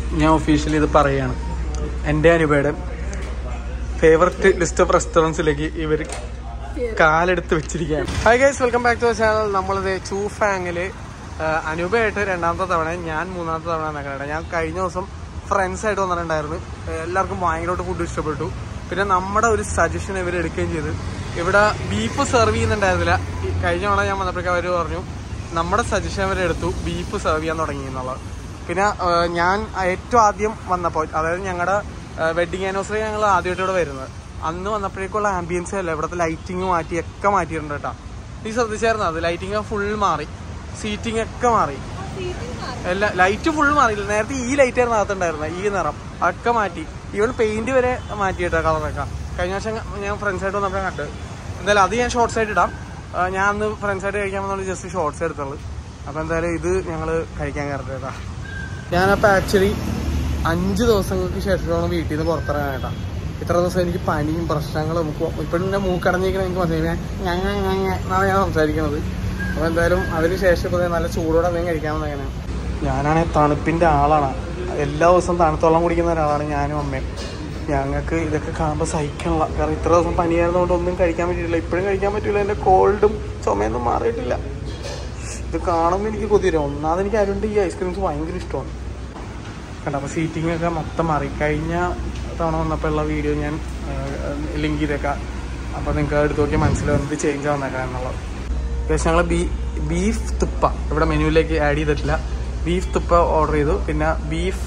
ഞാൻ ഒഫീഷ്യലി ഇത് പറയുകയാണ് എൻ്റെ അനുപയുടെ ഫേവററ്റ് ലിസ്റ്റ് ഓഫ് റെസ്റ്റോറൻറ്റ്സിലേക്ക് ഇവർ കാലെടുത്ത് വെച്ചിരിക്കുകയാണ് hi guys welcome back to channel നമ്മളിത് ചൂഫാങ്ങില് അനുപയായിട്ട് രണ്ടാമത്തെ തവണ ഞാൻ മൂന്നാമത്തെ തവണ നിൽക്കണേ ഞാൻ കഴിഞ്ഞ ദിവസം ഫ്രണ്ട്സ് ആയിട്ട് വന്നിട്ടുണ്ടായിരുന്നു ഏഹ് എല്ലാവർക്കും ഭയങ്കരമായിട്ട് ഫുഡ് ഇഷ്ടപ്പെട്ടു പിന്നെ നമ്മുടെ ഒരു സജഷൻ ഇവർ എടുക്കുകയും ചെയ്ത് ഇവിടെ ബീഫ് സെർവ് ചെയ്യുന്നുണ്ടായിരുന്നില്ല ഈ കഴിഞ്ഞ തവണ ഞാൻ വന്നപ്പോഴേക്കും അവർ പറഞ്ഞു നമ്മുടെ സജഷൻ അവർ എടുത്തു ബീഫ് സെർവ് ചെയ്യാൻ തുടങ്ങി എന്നുള്ളത് പിന്നെ ഏഹ് ഞാൻ ഏറ്റവും ആദ്യം വന്നപ്പോൾ അതായത് ഞങ്ങളുടെ വെഡിങ് ആനിവേഴ്സറി ഞങ്ങൾ ആദ്യമായിട്ട് ഇവിടെ വരുന്നത് അന്ന് വന്നപ്പോഴേക്കുള്ള ആംബിയൻസ് അല്ല ഇവിടുത്തെ ലൈറ്റിംഗ് മാറ്റി ഒക്കെ മാറ്റിയിട്ടുണ്ട് കേട്ടോ നീ ശ്രദ്ധിച്ചായിരുന്നു അത് ലൈറ്റിംഗ് ഫുൾ മാറി സീറ്റിംഗ് ഒക്കെ മാറി എല്ലാ ലൈറ്റ് ഫുൾ മാറിയില്ല നേരത്തെ ഈ ലൈറ്റ് ആയിരുന്നു അകത്തുണ്ടായിരുന്നത് ഈ നിറം ഒക്കെ മാറ്റി ഈവൻ പെയിന്റ് വരെ മാറ്റി കേട്ടോ കളറൊക്കെ കഴിഞ്ഞ വർഷം ഞാൻ ഫ്രണ്ട്സ് ആയിട്ട് വന്നപ്പോഴേ കണ്ട് എന്തായാലും അത് ഞാൻ ഷോർട്സ് ആയിട്ട് ഇടാം ആ, ഞാൻ അന്ന് ഫ്രണ്ട്സ് ആയിട്ട് കഴിക്കാൻ വന്നോണ്ട് ജസ്റ്റ് ഷോർട്സ് എടുത്തുള്ളൂ അപ്പൊ എന്തായാലും ഇത് ഞങ്ങൾ കഴിക്കാൻ കയറട്ടെ കേട്ടോ ഞാനപ്പോൾ ആക്ച്വലി അഞ്ച് ദിവസങ്ങൾക്ക് ശേഷമാണ് വീട്ടിൽ നിന്ന് പുറത്തിറങ്ങാൻ കേട്ടോ ഇത്ര ദിവസം എനിക്ക് പനിയും പ്രശ്നങ്ങളും ഇപ്പോഴും എൻ്റെ മൂക്കടഞ്ഞിരിക്കണ എനിക്ക് മനസ്സിലായി ഞാൻ ഞാൻ ഞാൻ ഞാൻ എന്നാണ് ഞാൻ സംസാരിക്കുന്നത് അപ്പോൾ എന്തായാലും അതിന് ശേഷം ഇപ്പോൾ ദേ നല്ല ചൂടോടെ എന്തെങ്കിലും കഴിക്കാമെന്ന് അങ്ങനെ ഞാനാണെങ്കിൽ തണുപ്പിൻ്റെ ആളാണ് എല്ലാ ദിവസവും തണുത്ത വെള്ളം കുടിക്കുന്ന ഒരാളാണ് ഞാനും അമ്മയും ഞങ്ങൾക്ക് ഇതൊക്കെ കാണുമ്പോൾ സഹിക്കണില്ല കാരണം ഇത്ര ദിവസം പനിയായിരുന്നതുകൊണ്ട് ഒന്നും കഴിക്കാൻ പറ്റിയിട്ടില്ല ഇപ്പോഴും കഴിക്കാൻ പറ്റില്ല എൻ്റെ കോൾഡും ചുമയൊന്നും മാറിയിട്ടില്ല ഇത് കാണുമ്പോൾ എനിക്ക് കൊതി വരും ഒന്നാമത് എനിക്ക് അതുകൊണ്ട് ഈ ഐസ്ക്രീംസ് ഭയങ്കര ഇഷ്ടമാണ് കണ്ട അപ്പോൾ സീറ്റിംഗ് ഒക്കെ മൊത്തം മാറി കഴിഞ്ഞ തവണ വന്നപ്പോൾ ഉള്ള വീഡിയോ ഞാൻ ലിങ്ക് ചെയ്തേക്കാം അപ്പോൾ നിങ്ങൾക്ക് എടുത്ത് നോക്കിയാൽ മനസ്സിലാവും ഇത് ചേഞ്ച് ആവുന്നേക്കാം എന്നുള്ളത് ഏകദേശം ഞങ്ങൾ ബീ ബീഫ് തുപ്പ ഇവിടെ മെനുവിലേക്ക് ആഡ് ചെയ്തിട്ടില്ല ബീഫ് തുപ്പ ഓർഡർ ചെയ്തു പിന്നെ ബീഫ്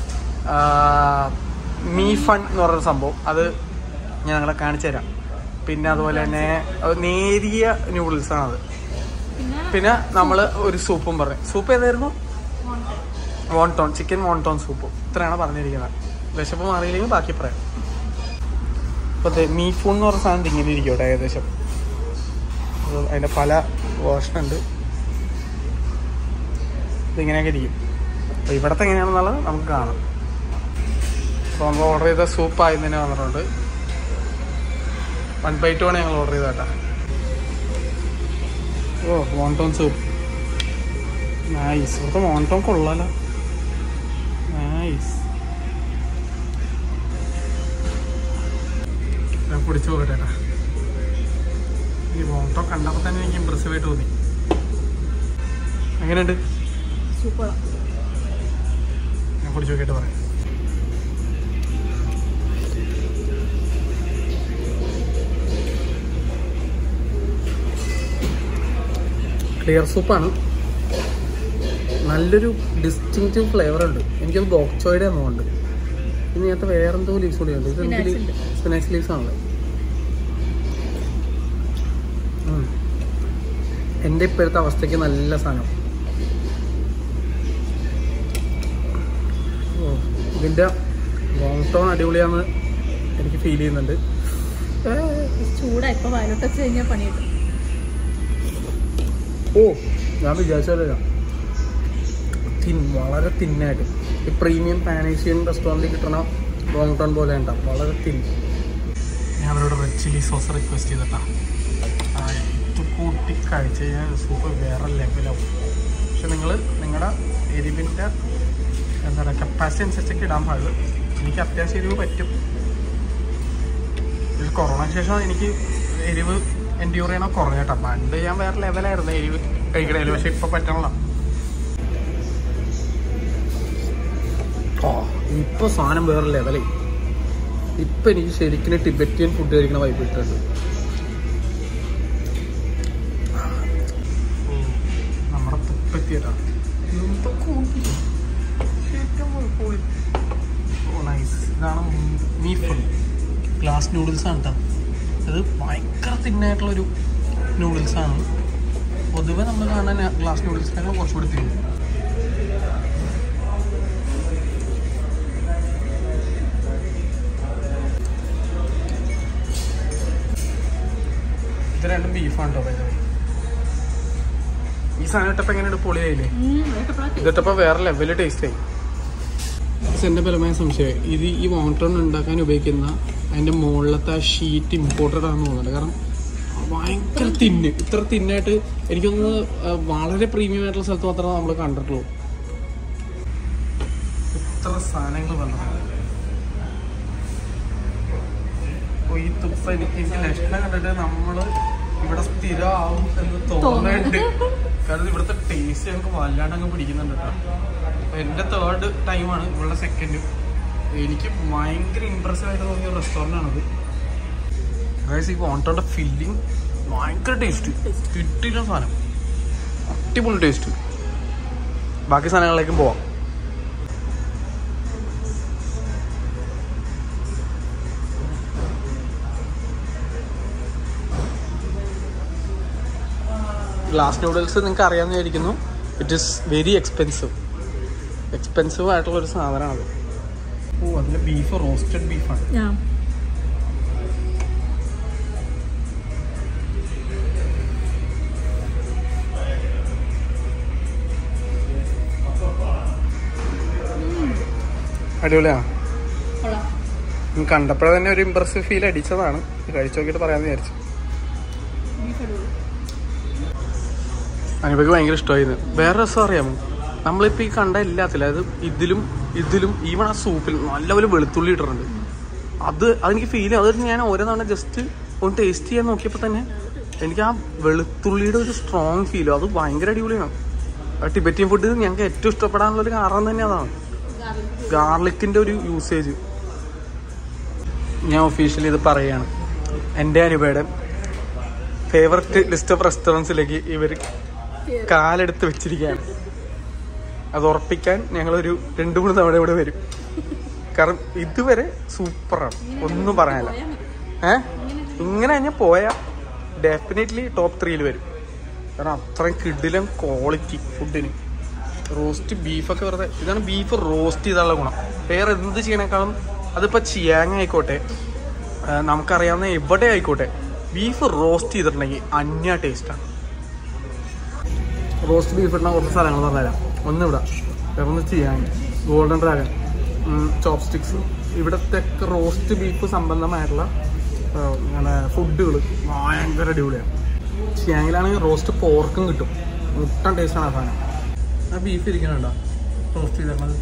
മീ ഫൺ എന്ന് പറഞ്ഞൊരു സംഭവം അത് ഞാൻ നിങ്ങളെ കാണിച്ചു തരാം പിന്നെ അതുപോലെ തന്നെ അത് നേരിയ നൂഡിൽസ് ആണത് പിന്നെ നമ്മൾ ഒരു സൂപ്പും പറഞ്ഞു സൂപ്പ് ഏതായിരുന്നു വോൺടോൺ ചിക്കൻ വോൺടോൺ സൂപ്പ് ഇത്രയാണ് പറഞ്ഞിരിക്കുന്നത് വിശപ്പ് മാറിയില്ലെങ്കിൽ ബാക്കി പറയാം അപ്പോൾ മീ ഫൂൺ എന്ന് പറഞ്ഞ സാധനം ഇങ്ങനെ ഇരിക്കട്ടെ ഏകദേശം അത് അതിൻ്റെ പല വേർഷൻ ഉണ്ട് ഇതിങ്ങനെയൊക്കെ ഇരിക്കും അപ്പോൾ ഇവിടുത്തെ എങ്ങനെയാണെന്നുള്ളത് നമുക്ക് കാണാം അപ്പോൾ നമ്മൾ ഓർഡർ ചെയ്ത സൂപ്പ് ആദ്യം തന്നെ വന്നിട്ടുണ്ട് വൺ ബൈ ടു ആണ് ഞങ്ങൾ ഓർഡർ ചെയ്ത കേട്ടോ ഓ മോൺടോൺ സൂപ്പ് നൈസ് ഇവിടുത്തെ മോൺടോൺ കൊള്ളാലോ നൈസ് ഞാൻ കുടിച്ചു പോകട്ടെ ട്ടാ. ഈ മോൺടോൺ കണ്ടപ്പോൾ തന്നെ എനിക്ക് ഇമ്പ്രസീവ് ആയിട്ട് തോന്നി എങ്ങനെയുണ്ട് ഞാൻ കുടിച്ചു നോക്കിയിട്ട് പറയാം ക്ലിയർ സൂപ്പാണ് നല്ലൊരു ഡിസ്റ്റിങ്റ്റീവ് ഫ്ലേവർ ഉണ്ട് എനിക്കത് ബോക്ചോയുടെ എന്നുണ്ട് ഇനി നേരത്തെ വേറെന്തോ ലീവ്സ് കൂടി ഉണ്ട് ഇത് എന്ത് സ്പിനാച്ച് ലീവ്സ് ആണല്ലോ ഉം. എൻ്റെ ഇപ്പോഴത്തെ അവസ്ഥയ്ക്ക് നല്ല സാധനം ഓ ഇതിൻ്റെ ലോങ് ടോൺ അടിപൊളിയാന്ന് എനിക്ക് ഫീൽ ചെയ്യുന്നുണ്ട് ചൂടാ ഇപ്പൊ വയലോട്ട് വെച്ച് കഴിഞ്ഞാൽ പണി കിട്ടും ഓ ഞാൻ വിചാരിച്ചല്ല തിൻ വളരെ തിന്നായിട്ട് ഈ പ്രീമിയം പാനേഷ്യൻ റെസ്റ്റോറൻറ്റിൽ കിട്ടണ ലോങ് ടോൺ പോലെ ഉണ്ടാവും വളരെ തിൻ ഞാൻ അവരോട് റെഡ് ചില്ലി സോസ് റിക്വസ്റ്റ് ചെയ്തിട്ടാ ആ, ഇത് കൂട്ടി കഴിച്ച് കഴിഞ്ഞാൽ സൂപ്പ് വേറെ ലെവലാവും പക്ഷെ നിങ്ങൾ നിങ്ങളുടെ എരിവിൻ്റെ എന്താ പറയുക കപ്പാസിറ്റി അനുസരിച്ചൊക്കെ ഇടാൻ പാടുള്ളൂ എനിക്ക് അത്യാവശ്യം എരിവ് പറ്റും ഇത് കൊറോണയ്ക്ക് ശേഷം എനിക്ക് എരിവ് എൻഡ്യൂർ ചെയ്യണ കുറഞ്ഞ കേട്ടോ പണ്ട് ഞാൻ വേറെ ലെവലായിരുന്നു എരിവ് കഴിക്കണേല് പക്ഷെ ഇപ്പൊ പറ്റണല്ല ഇപ്പൊ സാധനം വേറെ ലെവലായി ഇപ്പൊ എനിക്ക് ശരിക്കും ടിബറ്റിയൻ ഫുഡ് കഴിക്കണ വൈബ് കിട്ടുന്നുണ്ട് നമ്മുടെ തുപ്പത്തിയതാ ഓ നൈസ് ഇതാണ് മീഫ് ഗ്ലാസ് നൂഡിൽസ് ആണ് കേട്ടോ ഇത് ഭയങ്കര തിന്നായിട്ടുള്ളൊരു നൂഡിൽസ് ആണ് പൊതുവെ നമ്മൾ കാണുന്ന ഗ്ലാസ് നൂഡിൽസിനേക്കാൾ കുറച്ചുകൂടി തിന്നു ഇത് രണ്ടും ബീഫാണ് കേട്ടോ by the way. ഈ സാധനം ഇട്ടപ്പോൾ എങ്ങനെയുണ്ട് പൊളിയായില്ലേ ഇതിട്ടപ്പോൾ വേറെ ലെവല് ടേസ്റ്റ് ആയി എൻ്റെ പരമായ സംശയം ഇത് ഈ വാട്ടർ ഉണ്ടാക്കാൻ ഉപയോഗിക്കുന്ന അതിൻ്റെ മുകളിലത്തെ ആ ഷീറ്റ് ഇമ്പോർട്ടഡ് ആണെന്ന് തോന്നുന്നുണ്ട് കാരണം ഭയങ്കര തിന്ന് ഇത്ര തിന്നായിട്ട് എനിക്കൊന്ന് വളരെ പ്രീമിയം ആയിട്ടുള്ള സ്ഥലത്ത് മാത്രമേ നമ്മൾ കണ്ടിട്ടുള്ളൂ എത്ര സാധനങ്ങൾ വന്നിട്ടുണ്ട് അപ്പൊ ഈ തുപ്പ എനിക്ക് എനിക്ക് ലക്ഷണം കണ്ടിട്ട് നമ്മള് ഇവിടെ സ്ഥിരമാവും എന്ന് തോന്നുന്നുണ്ട് കാരണം ഇവിടുത്തെ ടേസ്റ്റ് ഞങ്ങൾക്ക് വല്ലാണ്ട് അങ്ങ് പിടിക്കുന്നുണ്ട് കേട്ടോ അപ്പൊ എന്റെ തേർഡ് ടൈമാണ് ഇവളുടെ സെക്കൻഡ് എനിക്ക് ഭയങ്കര ഇമ്പ്രസീവ് ആയിട്ട് തോന്നിയ റെസ്റ്റോറൻ്റ് ആണത് ഗൈസ് ഈ ഓണ്ടോന്റെ ഫില്ലിങ് ഭയങ്കര ടേസ്റ്റ് കിട്ടില്ല സാധനം അടിപൊളി ടേസ്റ്റ് ബാക്കി സാധനങ്ങളിലേക്കും പോവാം ഗ്ലാസ് നൂഡിൽസ് നിങ്ങൾക്ക് അറിയാമെന്ന് വിചാരിക്കുന്നു it is very expensive expensive ആയിട്ടുള്ള ഒരു സാധനമാണത് ഓ അതിൽ ബീഫ് റോസ്റ്റഡ് ബീഫാണ് ഞാൻ അടിപൊളിയാണ് കൊള്ളാം കണ്ടപ്പോഴേ തന്നെ ഒരു ഇമ്പ്രസീവ് ഫീൽ അടിച്ചതാണ് കഴിച്ചു നോക്കിയിട്ട് പറയാമെന്ന് വിചാരിച്ചു ബീഫ് അടിപൊളി അനുപക്ക് ഭയങ്കര ഇഷ്ടമായിരുന്നു വേറെ രസം അറിയാമോ നമ്മളിപ്പോൾ ഈ കണ്ട എല്ലാത്തിലും അതായത് ഇതിലും ഇതിലും ഈവൺ ആ സൂപ്പിൽ നല്ലപോലെ വെളുത്തുള്ളി ഇട്ടിട്ടുണ്ട് അത് അതെനിക്ക് ഫീൽ ചെയ്യും അതായത് ഞാൻ ഓരോ തവണ ജസ്റ്റ് ഒന്ന് ടേസ്റ്റ് ചെയ്യാൻ നോക്കിയപ്പോൾ തന്നെ എനിക്ക് ആ വെളുത്തുള്ളിയുടെ ഒരു സ്ട്രോങ് ഫീലും അത് ഭയങ്കര അടിപൊളിയാണ് ആ ടിബറ്റിയൻ ഫുഡ് ഞങ്ങൾക്ക് ഏറ്റവും ഇഷ്ടപ്പെടാനുള്ള ഒരു കാരണം തന്നെ അതാണ് ഗാർലിക്കിൻ്റെ ഒരു യൂസേജ് ഞാൻ ഒഫീഷ്യലി ഇത് പറയുകയാണ് എൻ്റെ അനുപയുടെ ഫേവററ്റ് ലിസ്റ്റ് ഓഫ് റെസ്റ്റോറൻറ്റ്സിലേക്ക് ഇവർ കാലെടുത്ത് വെച്ചിരിക്കുകയാണ് അത് ഉറപ്പിക്കാൻ ഞങ്ങളൊരു രണ്ട് മൂന്ന് തവണ ഇവിടെ വരും കാരണം ഇതുവരെ സൂപ്പറാണ് ഒന്നും പറയാനില്ല ഏ ഇങ്ങനെ കഴിഞ്ഞാൽ പോയാൽ ഡെഫിനറ്റ്ലി ടോപ്പ് ത്രീയിൽ വരും കാരണം അത്രയും കിടിലം ക്വാളിറ്റി ഫുഡിന് റോസ്റ്റ് ബീഫൊക്കെ വെറുതെ ഇതാണ് ബീഫ് റോസ്റ്റ് ചെയ്താലുള്ള ഗുണം വേറെ എന്ത് ചെയ്യണേക്കാളും അതിപ്പോൾ ചിയാങ് ആയിക്കോട്ടെ ആ, നമുക്കറിയാവുന്ന എവിടെ ആയിക്കോട്ടെ ബീഫ് റോസ്റ്റ് ചെയ്തിട്ടുണ്ടെങ്കിൽ അന്യ ടേസ്റ്റാണ് റോസ്റ്റ് ബീഫ് ഇടുന്ന കുറച്ച് സ്ഥലങ്ങൾ പറഞ്ഞുതരാം ഒന്ന് ഇവിടെ വേറൊന്ന് ചെയ്യാൻ ഗോൾഡൻ ഡ്രാഗൺ ചോപ്സ്റ്റിക്സ് ഇവിടത്തെ റോസ്റ്റ് ബീഫ് സംബന്ധമായിട്ടുള്ള ആ, അങ്ങനെ ഫുഡുകൾ ഭയങ്കര അടിപൊളിയാണ് ചിയാങ്ങിലാണെങ്കിൽ റോസ്റ്റ് പോർക്കും കിട്ടും മുട്ടൻ ടേസ്റ്റാണ് ആ സാധനം ആ ബീഫ് ഇരിക്കണുണ്ടോ റോസ്റ്റ് ചെയ്തിരുന്നത്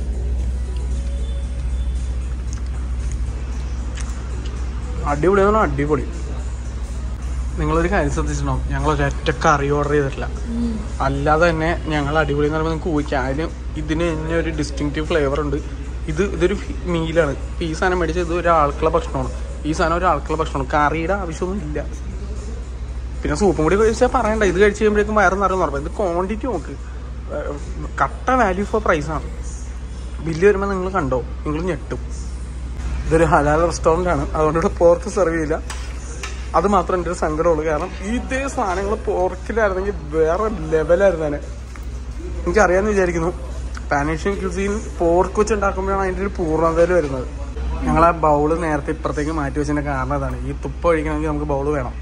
അടിപൊളിയാണ് അടിപൊളി നിങ്ങളൊരു കാര്യം ശ്രദ്ധിച്ചിട്ടുണ്ടാവും ഞങ്ങൾ ഒരൊറ്റ കറി ഓർഡർ ചെയ്തിട്ടില്ല അല്ലാതെ തന്നെ ഞങ്ങൾ അടിപൊളി എന്ന് പറയുമ്പോൾ നിങ്ങൾക്ക് ഊഹിക്കാം അതിന് ഇതിന് തന്നെ ഒരു ഡിസ്റ്റിങ്റ്റീവ് ഫ്ലേവർ ഉണ്ട് ഇത് ഇതൊരു മീലാണ് ഈ സാധനം മേടിച്ചത് ഇത് ഒരാൾക്കുള്ള ഭക്ഷണമാണ് ഈ സാധനം ഒരാൾക്കുള്ള ഭക്ഷണമാണ് കറിയുടെ ആവശ്യമൊന്നും ഇല്ല പിന്നെ സൂപ്പും കൂടി കഴിച്ചാൽ പറയണ്ട ഇത് കഴിച്ച് കഴിയുമ്പോഴേക്കും വയറ് നിറയുന്ന ഉറപ്പാണ് ഇത് ക്വാണ്ടിറ്റി നോക്ക് ഏഹ് കട്ട വാല്യൂ ഫോർ പ്രൈസാണ് ബില്ല് വരുമ്പോൾ നിങ്ങൾ കണ്ടോ നിങ്ങൾ ഞെട്ടും ഇതൊരു ഹലാൽ റെസ്റ്റോറൻ്റ് ആണ് അതുകൊണ്ട് ഇവിടെ പോർക്ക് സെർവ് ചെയ്യില്ല അത് മാത്രം എൻ്റെ ഒരു സങ്കടമുള്ളൂ കാരണം ഇതേ സാധനങ്ങൾ പോർക്കിലായിരുന്നെങ്കിൽ വേറെ ലെവലായിരുന്നേനെ എനിക്കറിയാമെന്ന് വിചാരിക്കുന്നു പാനീഷ്യൻ ക്യൂസീൻ പോർക്ക് വെച്ച് ഉണ്ടാക്കുമ്പോഴാണ് അതിൻ്റെ ഒരു പൂർണ്ണതയിൽ വരുന്നത് ഞങ്ങൾ ആ ബൗള് നേരത്തെ ഇപ്പുറത്തേക്ക് മാറ്റി വെച്ചതിൻ്റെ കാരണം അതാണ് ഈ തുപ്പ ഒഴിക്കണമെങ്കിൽ നമുക്ക് ബൗള് വേണം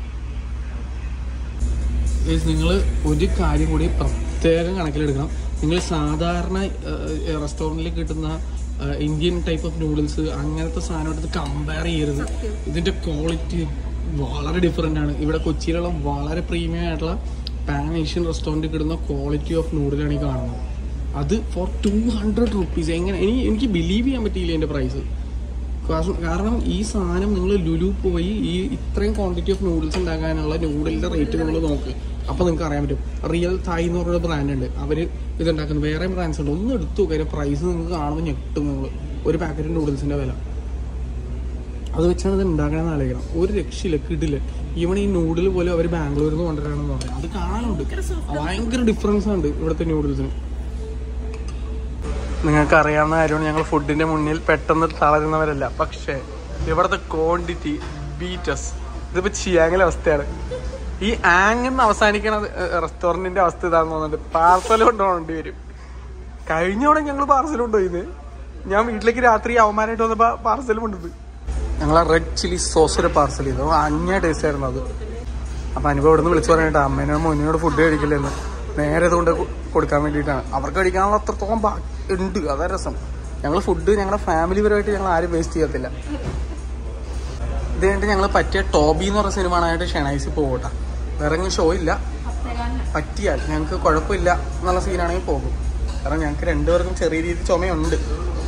നിങ്ങൾ ഒരു കാര്യം കൂടി പ്രത്യേകം കണക്കിലെടുക്കണം നിങ്ങൾ സാധാരണ റെസ്റ്റോറൻറ്റിൽ കിട്ടുന്ന ഏഹ്, ഇന്ത്യൻ ടൈപ്പ് ഓഫ് നൂഡിൽസ് അങ്ങനത്തെ സാധനമായിട്ട് കമ്പയർ ചെയ്യരുത് ഇതിന്റെ ക്വാളിറ്റി വളരെ ഡിഫറെൻ്റ് ആണ് ഇവിടെ കൊച്ചിയിലുള്ള വളരെ പ്രീമിയം ആയിട്ടുള്ള പാൻ ഏഷ്യൻ റെസ്റ്റോറൻറ്റിൽ കിട്ടുന്ന ക്വാളിറ്റി ഓഫ് നൂഡിലാണ് ഈ കാണുന്നത് അത് ഫോർ ടു ഹൺഡ്രഡ് റുപ്പീസ് എങ്ങനെ എനിക്ക് എനിക്ക് ബിലീവ് ചെയ്യാൻ പറ്റിയില്ല എൻ്റെ പ്രൈസ് കാരണം കാരണം ഈ സാധനം നിങ്ങൾ ലുലു പോയി ഈ ഇത്രയും ക്വാണ്ടിറ്റി ഓഫ് നൂഡിൽസ് ഉണ്ടാക്കാനുള്ള നൂഡിലിന്റെ റേറ്റ് നിങ്ങൾ നോക്ക് അപ്പോൾ നിങ്ങൾക്ക് അറിയാൻ പറ്റും റിയൽ തായ് എന്ന് പറയുന്ന ബ്രാൻഡ് ഉണ്ട് അവർ ഇതുണ്ടാക്കുന്നത് വേറെ ബ്രാൻഡ്സ് ഉണ്ട് ഒന്ന് എടുത്തു നോക്കുക പ്രൈസ് നിങ്ങൾക്ക് കാണുമ്പോൾ ഞെട്ടും നിങ്ങൾ ഒരു പാക്കറ്റ് നൂഡിൽസിന്റെ വില അത് വെച്ചാണ് ഇത് ഉണ്ടാക്കണമെന്ന് ആലോചിക്കണം ഒരു രക്ഷയില്ല കിടില്ല ഈവൺ ഈ നൂഡിൽ പോലും അവർ ബാംഗ്ലൂരിൽ നിന്ന് കൊണ്ടുവരാണെന്ന് പറയാം അത് കാണാനുണ്ട് ഭയങ്കര ഡിഫറൻസ് ഉണ്ട് ഇവിടുത്തെ നൂഡിൽസിന് നിങ്ങൾക്ക് അറിയാവുന്ന കാര്യമാണ് ഞങ്ങൾ ഫുഡിന്റെ മുന്നിൽ പെട്ടെന്ന് തളരുന്നവരല്ല പക്ഷേ ഇവിടുത്തെ ക്വാണ്ടിറ്റി ബീറ്റസ് ഇതിപ്പോ ചിയാങ്ങിലെ അവസ്ഥയാണ് ഈ ആങ്ങെന്ന് അവസാനിക്കണ റെസ്റ്റോറന്റിന്റെ അവസ്ഥ ഇതാന്ന് തോന്നുന്നുണ്ട് പാർസൽ കൊണ്ടുപോകേണ്ടി വരും കഴിഞ്ഞോടെ ഞങ്ങൾ പാർസൽ കൊണ്ടുപോയിന്ന് ഞാൻ വീട്ടിലേക്ക് രാത്രി അവന്മാരായിട്ട് വന്നപ്പോ പാർസൽ കൊണ്ടത് ഞങ്ങൾ ആ റെഡ് ചില്ലി സോസിന്റെ പാർസൽ ചെയ്തു അഞ്ഞ ടേസ്റ്റ് ആയിരുന്നു അത് അപ്പൊ അനുഭവം ഇവിടെ നിന്ന് വിളിച്ചു പറഞ്ഞിട്ട് അമ്മേനോട് മോനിനോട് ഫുഡ് കഴിക്കില്ലെന്ന് നേരെ ഇതുകൊണ്ട് കൊ- കൊടുക്കാൻ വേണ്ടിയിട്ടാണ് അവർക്ക് കഴിക്കാനുള്ള അത്രത്തോളം ബാ- ഉണ്ട് അതാ രസം ഞങ്ങൾ ഫുഡ് ഞങ്ങളുടെ ഫാമിലി പരമായിട്ട് ഞങ്ങൾ ആരും വേസ്റ്റ് ചെയ്യത്തില്ല ഇത് കഴിഞ്ഞിട്ട് ഞങ്ങൾ പറ്റിയ ടോബി എന്ന് പറഞ്ഞ സിനിമ കാണാനായിട്ട് ഷെണൈസിൽ പോകട്ടെ വേറെ എങ്ങും ഷോ ഇല്ല പറ്റിയാൽ ഞങ്ങൾക്ക് കുഴപ്പമില്ല എന്നുള്ള സീനാണെങ്കിൽ പോകും കാരണം ഞങ്ങൾക്ക് രണ്ടുപേർക്കും ചെറിയ രീതിയിൽ ചുമയുണ്ട്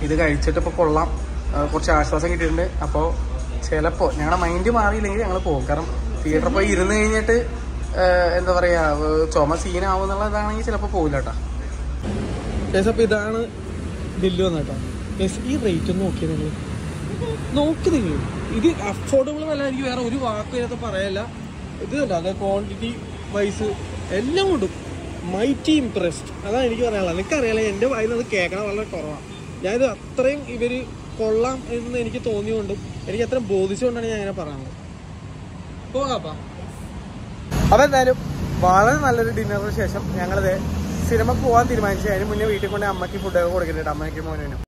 ഇത് കഴിച്ചിട്ട് ഇപ്പോൾ കൊള്ളാം ആ, കുറച്ച് ആശ്വാസം കിട്ടിയിട്ടുണ്ട് അപ്പോൾ ചിലപ്പോൾ ഞങ്ങളുടെ മൈൻഡ് മാറിയില്ലെങ്കിൽ ഞങ്ങൾ പോകും കാരണം തിയേറ്ററിൽ പോയി ഇരുന്ന് കഴിഞ്ഞിട്ട് ആ, എന്താ പറയുക ചുമ സീനാവും എന്നുള്ളതാണെങ്കിൽ ചിലപ്പോൾ പോകില്ല കേട്ടോ കേസ് അപ്പോൾ ഇതാണ് ബില്ല് വന്ന കേട്ടോ കേസ് ഈ റേറ്റ് ഒന്ന് നോക്കിയത് നിങ്ങൾ നോക്ക് നിങ്ങൾ ഇത് അഫോർഡബിൾ എന്നല്ല എനിക്ക് വേറെ ഒരു വാക്ക് ഇതിനകത്ത് പറയല്ല ഇത് കണ്ടോ അത് ക്വാണ്ടിറ്റി വൈസ് എല്ലാം കൊണ്ടും മൈറ്റി ഇംപ്രസ്ഡ് അതാണ് എനിക്ക് പറയാനുള്ളത് എനിക്കറിയാലോ എൻ്റെ വായിൽ നിന്ന് അത് കേൾക്കണം വളരെ കുറവാണ് ഞാനിത് അത്രയും ഇവർ കൊള്ളാം എന്ന് എനിക്ക് തോന്നിയുകൊണ്ടും എനിക്ക് അത്രയും ബോധിച്ചുകൊണ്ടാണ് ഞാൻ ഇങ്ങനെ പറയുന്നത് പോകാപ്പാ അപ്പൊ എന്തായാലും വളരെ നല്ലൊരു ഡിന്നറിന് ശേഷം ഞങ്ങളത് സിനിമ പോകാൻ തീരുമാനിച്ചു അതിന് മുന്നേ വീട്ടിൽ കൊണ്ട് അമ്മയ്ക്ക് ഫുഡൊക്കെ കൊടുക്കുന്നുണ്ട് അമ്മയ്ക്ക് മോനും